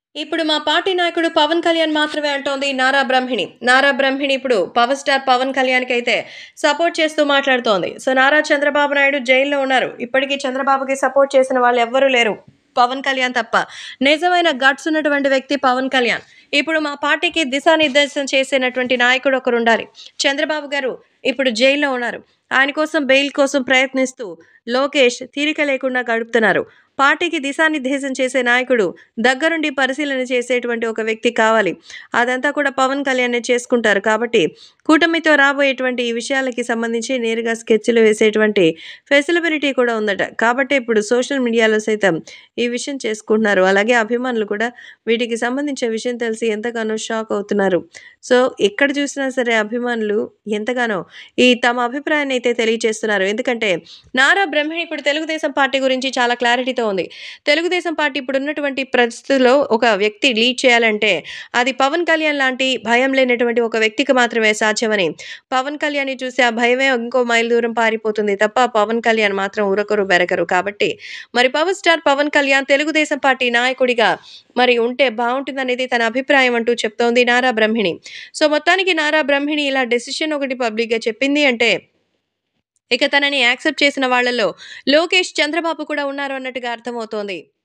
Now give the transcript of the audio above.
ఇప్పుడు మా పార్టీ నాయకుడు పవన్ కళ్యాణ్ మాత్రమే అంటోంది నారా బ్రహ్మిణి నారా బ్రహ్మిణి ఇప్పుడు పవర్ స్టార్ పవన్ కళ్యాణ్కి అయితే సపోర్ట్ చేస్తూ మాట్లాడుతోంది సో నారా చంద్రబాబు నాయుడు జైల్లో ఉన్నారు ఇప్పటికీ చంద్రబాబుకి సపోర్ట్ చేసిన వాళ్ళు ఎవ్వరూ లేరు పవన్ కళ్యాణ్ తప్ప నిజమైన గట్స్ ఉన్నటువంటి వ్యక్తి పవన్ కళ్యాణ్ ఇప్పుడు మా పార్టీకి దిశానిర్దేశం చేసేటటువంటి నాయకుడు ఒకరు ఉండాలి చంద్రబాబు గారు ఇప్పుడు జైల్లో ఉన్నారు ఆయన కోసం బెయిల్ కోసం ప్రయత్నిస్తూ లోకేష్ తీరిక లేకుండా గడుపుతున్నారు పార్టీకి దిశానిర్దేశం చేసే నాయకుడు దగ్గరుండి పరిశీలన చేసేటువంటి ఒక వ్యక్తి కావాలి అదంతా కూడా పవన్ కళ్యాణ్ చేసుకుంటారు కాబట్టి కూటమితో రాబోయేటువంటి ఈ విషయాలకి సంబంధించి నేరుగా స్కెచ్లు వేసేటువంటి ఫెసిలిబిలిటీ కూడా ఉందట కాబట్టి ఇప్పుడు సోషల్ మీడియాలో సైతం ఈ విషయం చేసుకుంటున్నారు అలాగే అభిమానులు కూడా వీటికి సంబంధించిన విషయం తెలిసి ఎంతగానో షాక్ అవుతున్నారు సో ఎక్కడ చూసినా సరే అభిమానులు ఎంతగానో ఈ తమ అభిప్రాయాన్ని అయితే తెలియజేస్తున్నారు ఎందుకంటే నారా బ్రహ్మణి ఇప్పుడు తెలుగుదేశం పార్టీ గురించి చాలా క్లారిటీతో ఉంది తెలుగుదేశం పార్టీ ఇప్పుడు ఉన్నటువంటి పరిస్థితుల్లో ఒక వ్యక్తి లీడ్ చేయాలంటే అది పవన్ కళ్యాణ్ లాంటి భయం లేనటువంటి ఒక వ్యక్తికి మాత్రమే సాధ్యమని పవన్ కళ్యాణ్ చూసి ఆ భయమే ఇంకో మైల్ దూరం పారిపోతుంది తప్ప పవన్ కళ్యాణ్ మాత్రం ఉరకరు బెరకరు కాబట్టి మరి power star Pawan Kalyan Telugu Desam party నాయకుడిగా మరి ఉంటే బాగుంటుందనేది తన అభిప్రాయం అంటూ చెప్తోంది నారా బ్రహ్మిణి సో మొత్తానికి నారా బ్రహ్మిణి ఇలా డెసిషన్ ఒకటి పబ్లిక్గా చెప్పింది అంటే ఇక తనని యాక్సెప్ట్ చేసిన వాళ్ళలో లోకేష్ చంద్రబాబు కూడా ఉన్నారు అన్నట్టుగా అర్థమవుతోంది